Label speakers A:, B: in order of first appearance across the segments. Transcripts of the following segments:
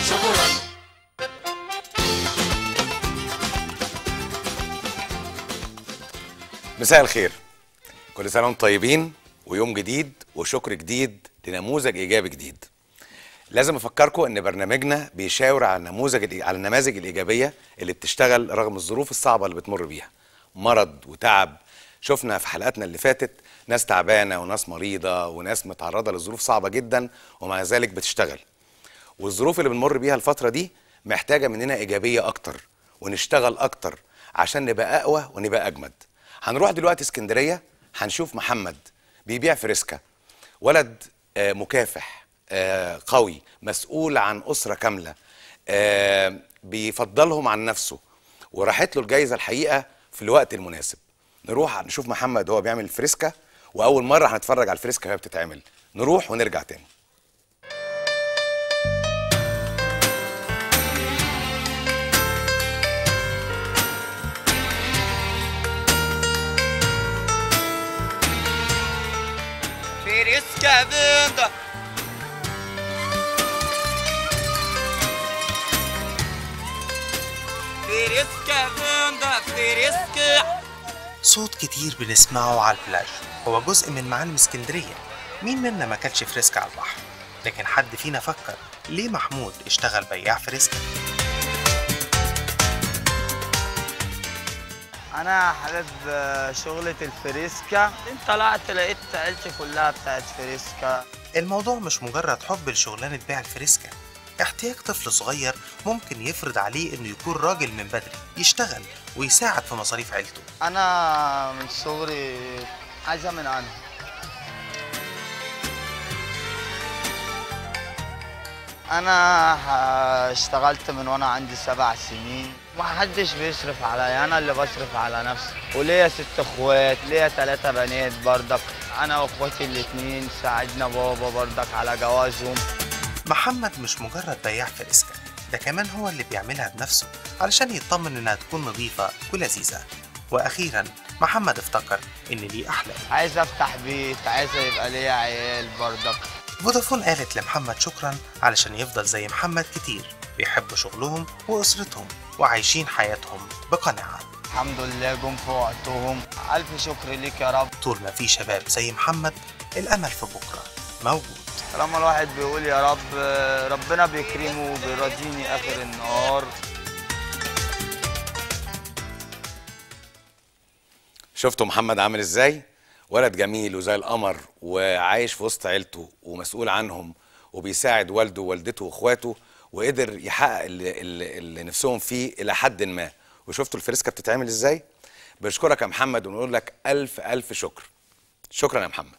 A: شكرا
B: مساء الخير كل سنه وانتم طيبين ويوم جديد وشكر جديد لنموذج ايجابي جديد لازم افكركم ان برنامجنا بيشاور على النموذج على النماذج الايجابيه اللي بتشتغل رغم الظروف الصعبه اللي بتمر بيها مرض وتعب شفنا في حلقاتنا اللي فاتت ناس تعبانه وناس مريضه وناس متعرضه لظروف صعبه جدا ومع ذلك بتشتغل والظروف اللي بنمر بيها الفتره دي محتاجه مننا ايجابيه اكتر ونشتغل اكتر عشان نبقى اقوى ونبقى اجمد هنروح دلوقتي اسكندريه هنشوف محمد بيبيع فريسكا ولد آه، مكافح آه، قوي مسؤول عن اسره كامله آه، بيفضلهم عن نفسه وراحت له الجايزه الحقيقه في الوقت المناسب نروح نشوف محمد وهو بيعمل الفريسكا واول مره هنتفرج على الفريسكا وهي بتتعمل نروح ونرجع تاني
C: فريسكا فيندا فريسكا فيندا فريسكا
D: صوت كتير بنسمعه على البلاج هو جزء من معالم اسكندرية مين منا ما كانش فريسكا على البحر لكن حد فينا فكر ليه محمود اشتغل بياع فريسكا
E: انا حابب آه، شغلة الفريسكا طلعت لقيت عيلتي كلها بتاعت فريسكا
D: الموضوع مش مجرد حب لشغلانة بيع الفريسكا احتياج طفل صغير ممكن يفرض عليه انه يكون راجل من بدري يشتغل ويساعد في مصاريف عيلته
E: انا من صغري عايزة من انا انا ح- اشتغلت من وانا عندي سبع سنين ما حدش بيصرف عليا انا اللي بصرف على نفسي وليا ست اخوات ليا ثلاثة بنات برضك انا واخواتي الاتنين ساعدنا بابا برضك على جوازهم
D: محمد مش مجرد بياع فريسكا ده كمان هو اللي بيعملها بنفسه علشان يطمن انها تكون نظيفة ولذيذة واخيرا محمد افتكر ان ليه احلام
E: عايز افتح بيت عايز يبقى ليا عيال برضك
D: فودافون قالت لمحمد شكرا علشان يفضل زي محمد كتير بيحبوا شغلهم وأسرتهم وعايشين حياتهم بقناعة
E: الحمد لله جم في وقتهم الف شكر ليك يا رب
D: طول ما في شباب زي محمد الأمل في بكرة موجود
E: طالما الواحد بيقول يا رب ربنا بيكرمه وبيرضيني اخر النهار
B: شفتوا محمد عامل ازاي ولد جميل وزي القمر وعايش في وسط عيلته ومسؤول عنهم وبيساعد والده ووالدته واخواته وقدر يحقق اللي, اللي, اللي نفسهم فيه الى حد ما وشفتوا الفريسكا بتتعمل ازاي بشكرك يا محمد ونقول لك الف الف شكر شكرا يا محمد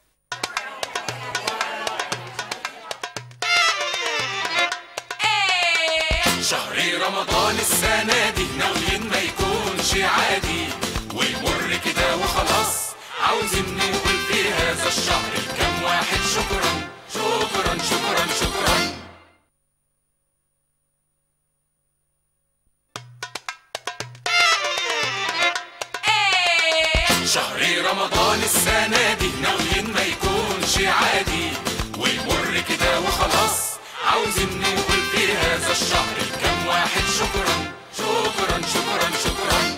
A: شهر رمضان السنة دي ناويين ما يكونش عادي ويمر كده وخلاص عاوزين نقول في هذا الشهر لكم واحد شكرا شكرا شكرا شكرا شهر رمضان السنة دي ناويين ما يكونش عادي ويمر كده وخلاص عاوزين نقول في هذا الشهر لكم واحد شكرا شكرا شكرا شكرا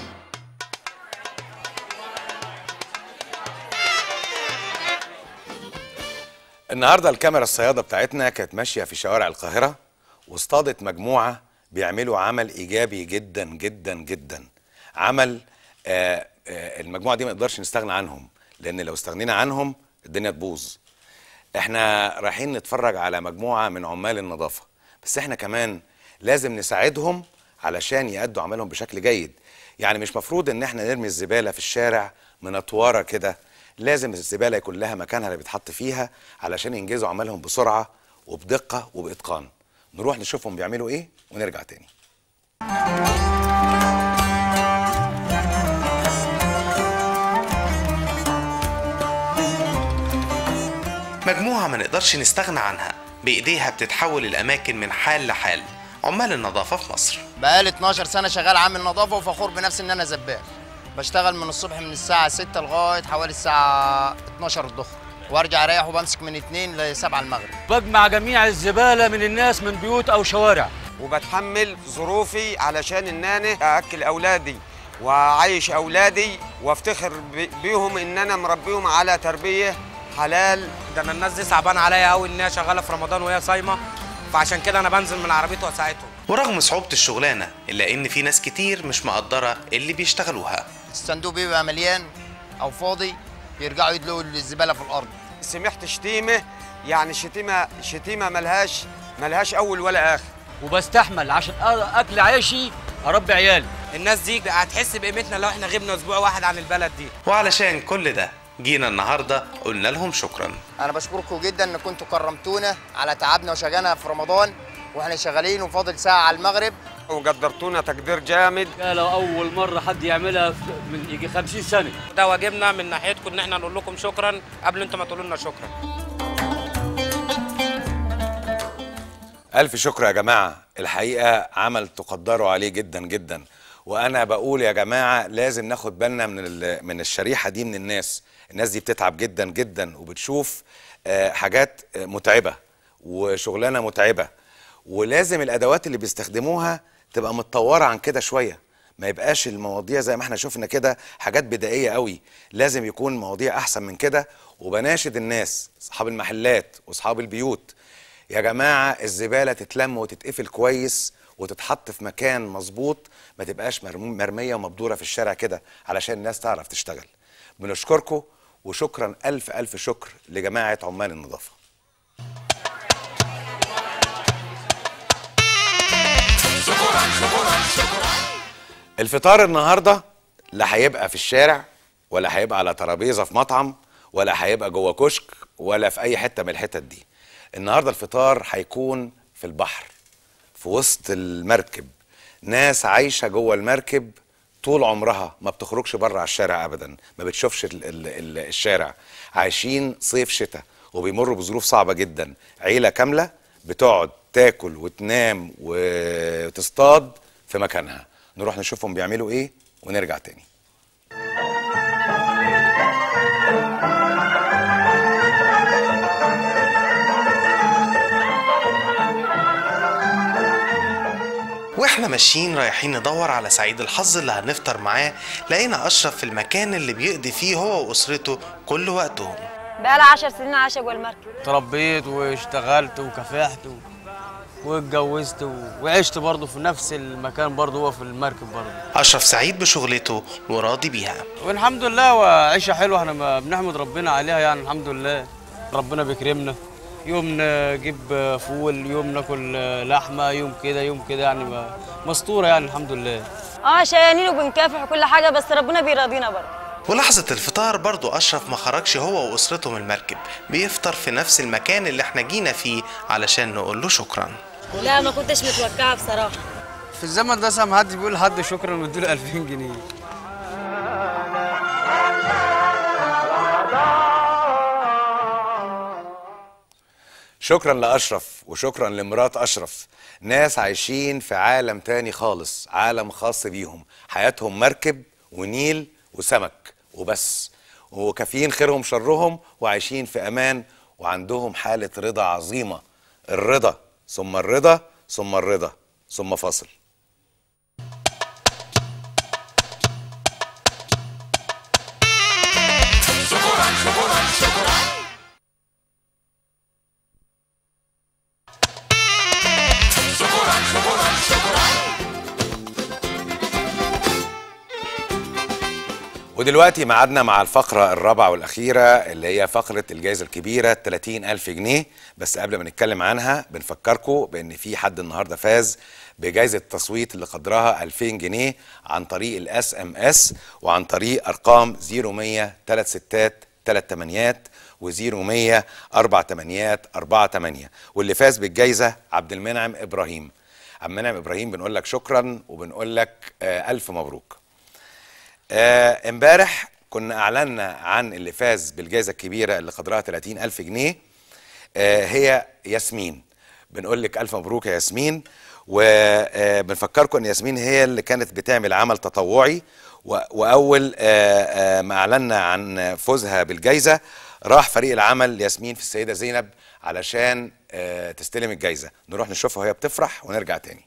B: النهارده الكاميرا الصياده بتاعتنا كانت ماشيه في شوارع القاهره واصطادت مجموعه بيعملوا عمل ايجابي جدا جدا جدا عمل آه آه المجموعه دي ما نقدرش نستغنى عنهم لان لو استغنينا عنهم الدنيا تبوظ احنا رايحين نتفرج على مجموعه من عمال النظافه بس احنا كمان لازم نساعدهم علشان يأدوا عملهم بشكل جيد يعني مش مفروض ان احنا نرمي الزباله في الشارع منطوره كده لازم الزباله يكون لها مكانها اللي بيتحط فيها علشان ينجزوا عملهم بسرعه وبدقه وباتقان نروح نشوفهم بيعملوا ايه ونرجع تاني
D: مجموعة ما نقدرش نستغنى عنها بإيديها بتتحول الأماكن من حال لحال عمال النظافة في مصر
F: بقالي 12 سنة شغال عامل نظافة وفخور بنفسي إن أنا زبال بشتغل من الصبح من الساعة 6 لغاية حوالي الساعة 12 الظهر وارجع اريح وبمسك من 2 ل 7 المغرب
G: بجمع جميع الزبالة من الناس من بيوت أو شوارع
H: وبتحمل ظروفي علشان ان انا ااكل اولادي واعيش اولادي وافتخر بي- بيهم ان انا مربيهم على تربيه حلال
C: ده انا الناس دي صعبان عليا قوي ان هي شغاله في رمضان وهي صايمه فعشان كده انا بنزل من عربيتي واساعدهم
D: ورغم صعوبة الشغلانة إلا إن في ناس كتير مش مقدرة اللي بيشتغلوها
F: الصندوق بيبقى مليان او فاضي يرجعوا يدلوا الزباله في الارض
H: سمعت شتيمه يعني شتيمه شتيمه ملهاش ملهاش اول ولا اخر
G: وبستحمل عشان أ- أكل عيشي أربي عيالي
C: الناس دي هتحس بقيمتنا لو احنا غبنا اسبوع واحد عن البلد دي
D: وعلشان كل ده جينا النهاردة قلنا لهم شكرا
F: انا بشكركم جدا ان كنتوا كرمتونا على تعبنا وشجانا في رمضان واحنا شغالين وفاضل ساعه على المغرب
H: وقدرتونا تقدير جامد
G: لو أول مرة حد يعملها في- من يجي 50 سنة
C: ده واجبنا من ناحيتكم ان احنا نقول لكم شكرا قبل انتوا ما تقولوا لنا شكرا
B: ألف شكر يا جماعة الحقيقة عمل تقدروا عليه جدا جدا وأنا بقول يا جماعة لازم ناخد بالنا من ال- من الشريحة دي من الناس الناس دي بتتعب جدا جدا وبتشوف آه، حاجات آه، متعبة وشغلانة متعبة ولازم الأدوات اللي بيستخدموها تبقى متطورة عن كده شوية ما يبقاش المواضيع زي ما احنا شفنا كده حاجات بدائية قوي لازم يكون مواضيع أحسن من كده وبناشد الناس أصحاب المحلات وأصحاب البيوت يا جماعة الزبالة تتلم وتتقفل كويس وتتحط في مكان مظبوط ما تبقاش مرمو- مرمية ومبدورة في الشارع كده علشان الناس تعرف تشتغل بنشكركم وشكرا ألف ألف شكر لجماعة عمال النظافة الفطار النهارده لا هيبقى في الشارع ولا هيبقى على ترابيزه في مطعم ولا هيبقى جوه كشك ولا في اي حته من الحتت دي النهارده الفطار هيكون في البحر في وسط المركب ناس عايشه جوه المركب طول عمرها ما بتخرجش بره على الشارع ابدا ما بتشوفش ال ال ال الشارع عايشين صيف شتاء وبيمروا بظروف صعبه جدا عيله كامله بتقعد تاكل وتنام وتصطاد في مكانها نروح نشوفهم بيعملوا ايه ونرجع تاني
D: واحنا ماشيين رايحين ندور على سعيد الحظ اللي هنفطر معاه لقينا اشرف في المكان اللي بيقضي فيه هو واسرته كل وقتهم
I: بقالها عشر سنين عايشه جوه المركب
G: تربيت واشتغلت وكافحت و... واتجوزت و... وعشت برضه في نفس المكان برضه هو في المركب برضه
D: اشرف سعيد بشغلته وراضي بيها
G: والحمد لله وعيشة حلوة احنا ما بنحمد ربنا عليها يعني الحمد لله ربنا بيكرمنا يوم نجيب فول يوم ناكل لحمة يوم كده يوم كده يعني ما- مستورة يعني الحمد لله
I: اه شقيانين وبنكافح وكل حاجه بس ربنا بيراضينا برضه
D: ولحظة الفطار برضو أشرف ما خرجش هو وأسرته من المركب بيفطر في نفس المكان اللي احنا جينا فيه علشان نقول له شكرا
I: لا ما كنتش متوقعه بصراحه
G: في الزمن ده سام حد بيقول لحد شكرا واديله 2000 جنيه
B: شكرا لاشرف وشكرا لمرات اشرف ناس عايشين في عالم تاني خالص عالم خاص بيهم حياتهم مركب ونيل وسمك وبس وكافيين خيرهم شرهم وعايشين في امان وعندهم حاله رضا عظيمه الرضا ثم الرضا ثم الرضا ثم فاصل ودلوقتي ميعادنا مع الفقرة الرابعة والأخيرة اللي هي فقرة الجائزة الكبيرة 30 ألف جنيه بس قبل ما نتكلم عنها بنفكركم بأن في حد النهاردة فاز بجائزة التصويت اللي قدرها 2000 جنيه عن طريق الاس ام اس وعن طريق أرقام 0100 3 ستات 3 تمانيات و0100 4 تمانيات 4 8 واللي فاز بالجائزة عبد المنعم إبراهيم عبد المنعم إبراهيم بنقول لك شكرا وبنقول لك آه ألف مبروك آه، امبارح كنا اعلنا عن اللي فاز بالجائزه الكبيره اللي قدرها 30 الف جنيه آه، هي ياسمين بنقول لك الف مبروك يا ياسمين وبنفكركم ان ياسمين هي اللي كانت بتعمل عمل تطوعي و- واول آه، آه، ما اعلنا عن فوزها بالجائزه راح فريق العمل ياسمين في السيده زينب علشان آه، تستلم الجايزه نروح نشوفها وهي بتفرح ونرجع تاني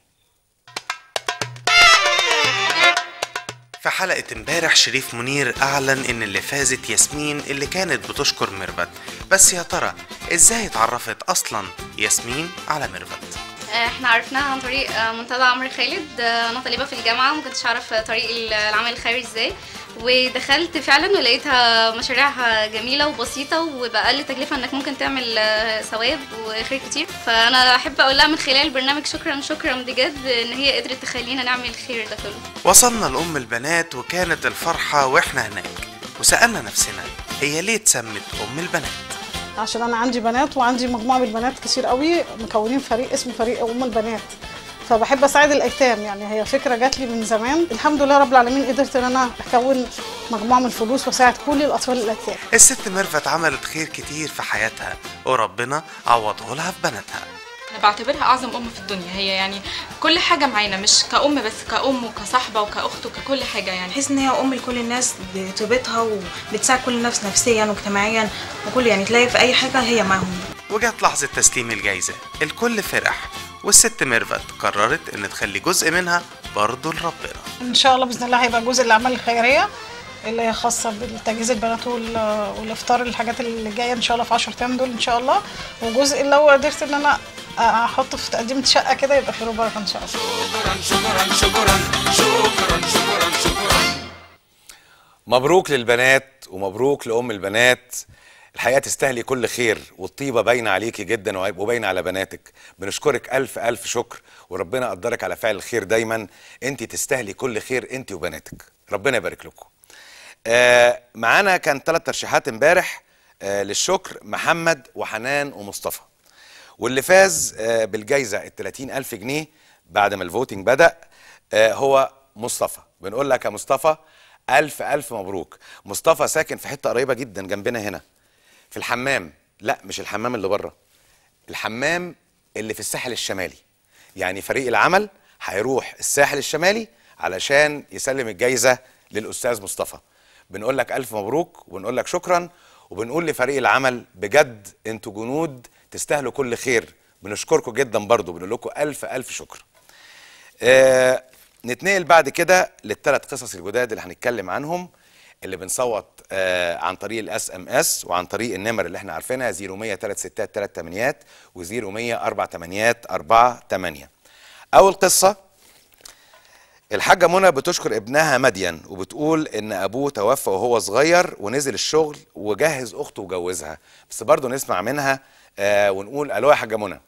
D: في حلقة امبارح شريف منير أعلن إن اللي فازت ياسمين اللي كانت بتشكر ميرفت بس يا ترى إزاي اتعرفت أصلا ياسمين على ميرفت؟
J: احنا عرفناها عن طريق آه، منتدى عمرو خالد آه، انا طالبه في الجامعه وما كنتش اعرف طريق ال- العمل الخيري ازاي ودخلت فعلا ولقيتها مشاريعها جميله وبسيطه وباقل تكلفه انك ممكن تعمل آه، ثواب وخير كتير فانا احب اقول لها من خلال البرنامج شكرا شكرا بجد ان هي قدرت تخلينا نعمل الخير ده كله
D: وصلنا لأم البنات وكانت الفرحة وإحنا هناك وسألنا نفسنا هي ليه اتسمت أم البنات؟
K: عشان انا عندي بنات وعندي مجموعه من البنات كتير قوي مكونين فريق اسمه فريق ام البنات فبحب اساعد الايتام يعني هي فكره جات لي من زمان الحمد لله رب العالمين قدرت ان انا اكون مجموعه من الفلوس واساعد كل الاطفال الايتام
D: الست ميرفت عملت خير كتير في حياتها وربنا عوضه لها في بناتها
L: انا بعتبرها اعظم ام في الدنيا هي يعني كل حاجه معانا مش كأم بس كأم وكصاحبه وكأخت وككل حاجه يعني
M: بحيث ان هي ام لكل الناس بطيبتها وبتساعد كل الناس نفسيا واجتماعيا وكل يعني تلاقي في اي حاجه هي معاهم
D: وجت لحظة تسليم الجايزة الكل فرح والست ميرفت قررت إن تخلي جزء منها برضه لربنا
K: ان شاء الله باذن الله هيبقى جزء الاعمال الخيريه اللي هي خاصه بالتجهيز البنات وال- والافطار الحاجات اللي جايه ان شاء الله في 10 ايام دول ان شاء الله وجزء اللي هو قدرت ان انا احطه في تقديمه شقه كده يبقى خير وبركه ان شاء الله
A: شكرا شكرا شكرا شكرا شكرا
B: مبروك للبنات ومبروك لأم البنات الحقيقة تستاهلي كل خير والطيبة باينة عليكي جدا وباينة على بناتك بنشكرك ألف ألف شكر وربنا قدرك على فعل الخير دايما انت تستاهلي كل خير انت وبناتك ربنا يبارك لكم آه معانا كان ثلاث ترشيحات امبارح آه للشكر محمد وحنان ومصطفى واللي فاز آه بالجايزة ال 30 ألف جنيه بعد ما الفوتنج بدأ آه هو مصطفى بنقول لك يا مصطفى ألف ألف مبروك مصطفى ساكن في حتة قريبة جدا جنبنا هنا في الحمام لا مش الحمام اللي بره الحمام اللي في الساحل الشمالي يعني فريق العمل هيروح الساحل الشمالي علشان يسلم الجايزة للأستاذ مصطفى بنقول لك ألف مبروك وبنقول لك شكرا وبنقول لفريق العمل بجد انتوا جنود تستاهلوا كل خير بنشكركم جدا برضو بنقول لكم ألف ألف شكر آه نتنقل بعد كده للثلاث قصص الجداد اللي هنتكلم عنهم اللي بنصوت آه عن طريق الاس ام اس وعن طريق النمر اللي احنا عارفينها 0100 36 38 و0100 48 48 اول قصه الحاجة منى بتشكر ابنها مدين وبتقول ان ابوه توفى وهو صغير ونزل الشغل وجهز اخته وجوزها بس برضه نسمع منها آه ونقول الو يا حاجة منى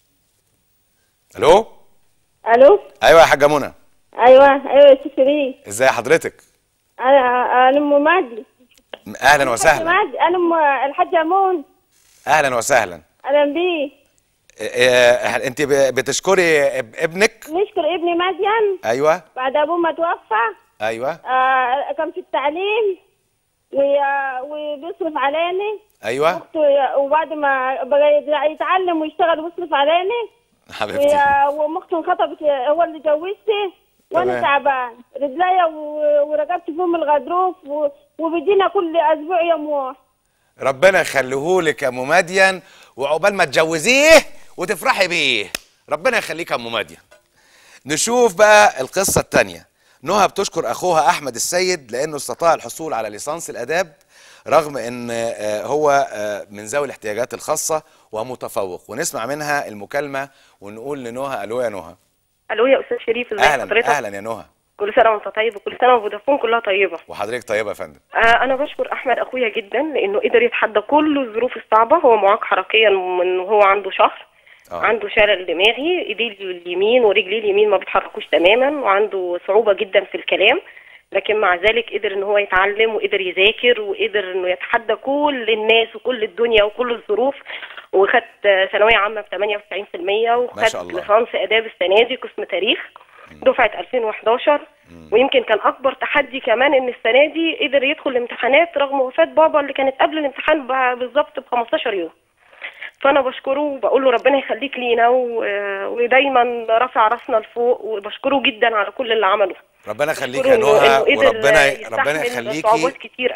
B: الو
N: الو
B: ايوه يا حاجة منى
N: ايوه ايوه يا ست شيرين
B: ازاي حضرتك
N: انا انا ام مجدي
B: اهلا وسهلا
N: مجدي انا ام الحاجه امون
B: اهلا وسهلا
N: اهلا بيه
B: آه، انت ب- بتشكري اب- ابنك
N: نشكر ابني مدين
B: ايوه
N: بعد ابوه ما توفى
B: ايوه
N: آه كان في التعليم و- وبيصرف علينا
B: ايوه
N: أخته- وبعد ما بقى يتعلم ويشتغل ويصرف علينا
B: حبيبتي
N: ويا- واخته انخطبت هو اللي جوزته وانا
B: تمام.
N: تعبان رجليا و- ورقبتي فيهم الغضروف و- وبيجينا كل اسبوع يوم واحد
B: ربنا يخليهولك يا ام مدين وعقبال ما تجوزيه وتفرحي بيه ربنا يخليك يا ام مدين نشوف بقى القصه الثانيه نهى بتشكر اخوها احمد السيد لانه استطاع الحصول على ليسانس الاداب رغم ان آه، هو آه، من ذوي الاحتياجات الخاصه ومتفوق ونسمع منها المكالمه ونقول لنهى الو يا نهى
O: الو يا استاذ شريف ازي
B: اهلا
O: حضرتك
B: اهلا يا نهى
O: كل سنه وانت طيب وكل سنه وفودافون كلها طيبه
B: وحضرتك طيبه يا فندم
O: آه انا بشكر احمد اخويا جدا لانه قدر يتحدى كل الظروف الصعبه هو معاق حركيا من هو عنده شهر
B: آه.
O: عنده شلل دماغي ايديه اليمين ورجليه اليمين ما بيتحركوش تماما وعنده صعوبه جدا في الكلام لكن مع ذلك قدر ان هو يتعلم وقدر يذاكر وقدر انه يتحدى كل الناس وكل الدنيا وكل الظروف وخد آه، ثانويه عامه ب 98%
B: ما شاء
O: وخد
B: الله.
O: ليسانس اداب السنه دي قسم تاريخ دفعه 2011 ويمكن كان اكبر تحدي كمان ان السنه دي قدر يدخل الامتحانات رغم وفاه بابا اللي كانت قبل الامتحان ب- بالظبط ب 15 يوم فانا بشكره وبقول له ربنا يخليك لينا و- ودايما رافع راسنا لفوق وبشكره جدا على كل اللي عمله
B: ربنا يخليك
O: بشكره
B: يا
O: إنه-
B: نهى
O: إنه قدر
B: وربنا
O: يستحمل
B: ربنا
O: صعوبات
B: يخليكي
O: كتير قوي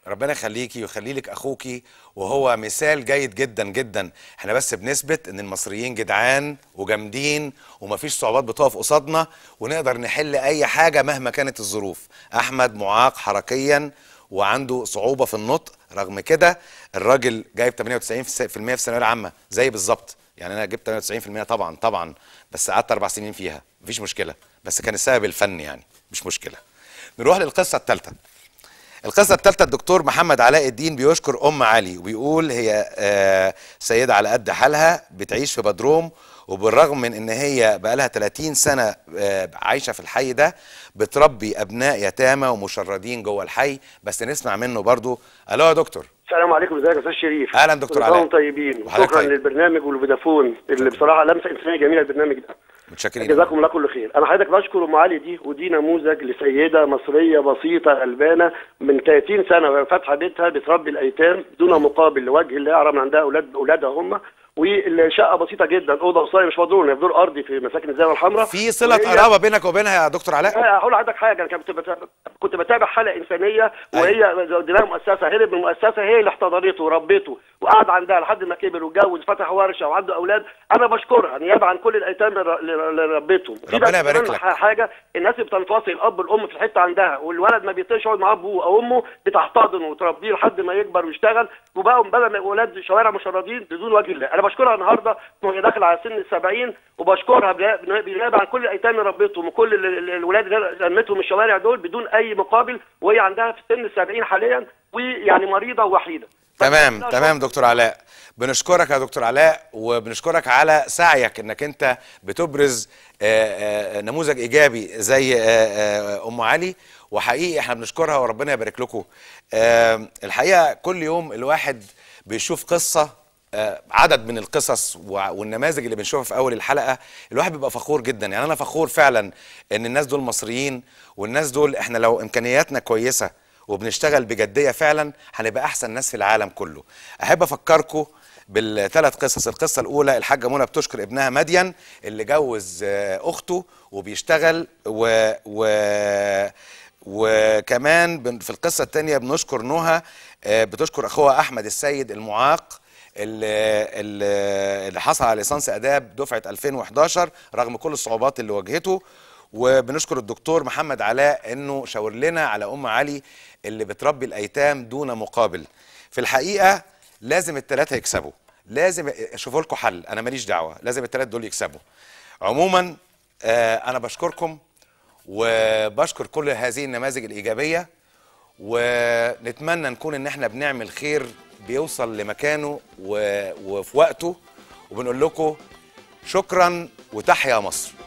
B: ربنا يخليكي ويخلي لك اخوكي وهو مثال جيد جدا جدا احنا بس بنثبت ان المصريين جدعان وجامدين ومفيش صعوبات بتقف قصادنا ونقدر نحل اي حاجه مهما كانت الظروف احمد معاق حركيا وعنده صعوبه في النطق رغم كده الراجل جايب 98% في الثانويه العامه زي بالظبط يعني انا جبت 98% طبعا طبعا بس قعدت اربع سنين فيها مفيش مشكله بس كان السبب الفن يعني مش مشكله نروح للقصه الثالثه القصة الثالثة الدكتور محمد علاء الدين بيشكر أم علي وبيقول هي آه، سيدة على قد حالها بتعيش في بدروم وبالرغم من ان هي بقالها 30 سنة آه، عايشة في الحي ده بتربي ابناء يتامى ومشردين جوه الحي بس نسمع منه برضو الو يا دكتور
P: السلام عليكم ازيك يا استاذ شريف
B: أهلا دكتور
P: كل سنة
B: علاء.
P: وانتم طيبين
B: وحضرتك
P: شكرا
B: طيب.
P: للبرنامج والفودافون اللي بصراحه لمسه انسانيه جميله البرنامج ده
B: متشكرين
P: جزاكم الله كل خير انا حضرتك بشكر ام علي دي ودي نموذج لسيده مصريه بسيطه غلبانه من 30 سنه فاتحه بيتها بتربي الايتام دون مقابل لوجه الله رغم ان عندها اولاد اولادها هم والشقه بسيطه جدا اوضه وصاله مش مدور هي في دور ارضي في مساكن الزاويه الحمراء
B: في صلة
P: وهي-
B: قرابة بينك وبينها يا دكتور علاء
P: لا، هقول لحضرتك حاجه انا كنت بتابع كنت بتابع حلقه انسانيه وهي دماغ مؤسسه هرب من المؤسسه هي اللي احتضنته وربته وقعد عندها لحد ما كبر واتجوز فتح ورشه وعنده اولاد انا بشكرها نيابه عن كل الايتام اللي اللي ربتهم في
B: ربنا
P: بقى
B: يبارك
P: كمان
B: لك.
P: ح- حاجه الناس اللي بتنفصل الاب والام في الحته عندها والولد ما بيطيقش يقعد مع ابوه او امه بتحتضنه وتربيه لحد ما يكبر ويشتغل وبقوا بدل ما يبقوا اولاد شوارع مشردين بدون وجه الله انا بشكرها النهارده وهي داخله على سن السبعين وبشكرها بنا- بنيابه عن كل الايتام اللي ربيتهم وكل ال- ال- الولاد اللي رميتهم الشوارع دول بدون اي مقابل وهي عندها في سن السبعين حاليا ويعني مريضه ووحيده
B: تمام تمام دكتور علاء بنشكرك يا دكتور علاء وبنشكرك على سعيك انك انت بتبرز آه، آه، نموذج ايجابي زي آه، آه، ام علي وحقيقي احنا بنشكرها وربنا يبارك لكم آه، الحقيقه كل يوم الواحد بيشوف قصه آه، عدد من القصص وع- والنماذج اللي بنشوفها في اول الحلقه الواحد بيبقى فخور جدا يعني انا فخور فعلا ان الناس دول مصريين والناس دول احنا لو امكانياتنا كويسه وبنشتغل بجديه فعلا هنبقى احسن ناس في العالم كله احب افكركم بالثلاث قصص القصه الاولى الحاجه منى بتشكر ابنها مدين اللي جوز آه، اخته وبيشتغل و, و وكمان بن- في القصه الثانيه بنشكر نهى آه، بتشكر اخوها احمد السيد المعاق اللي, اللي اللي حصل على ليسانس اداب دفعه 2011 رغم كل الصعوبات اللي واجهته وبنشكر الدكتور محمد علاء انه شاور لنا على ام علي اللي بتربي الايتام دون مقابل في الحقيقه لازم الثلاثه يكسبوا لازم اشوفوا لكم حل انا ماليش دعوه لازم الثلاثه دول يكسبوا عموما آه انا بشكركم وبشكر كل هذه النماذج الايجابيه ونتمنى نكون ان احنا بنعمل خير بيوصل لمكانه و... وفي وقته وبنقول لكم شكرا وتحيا مصر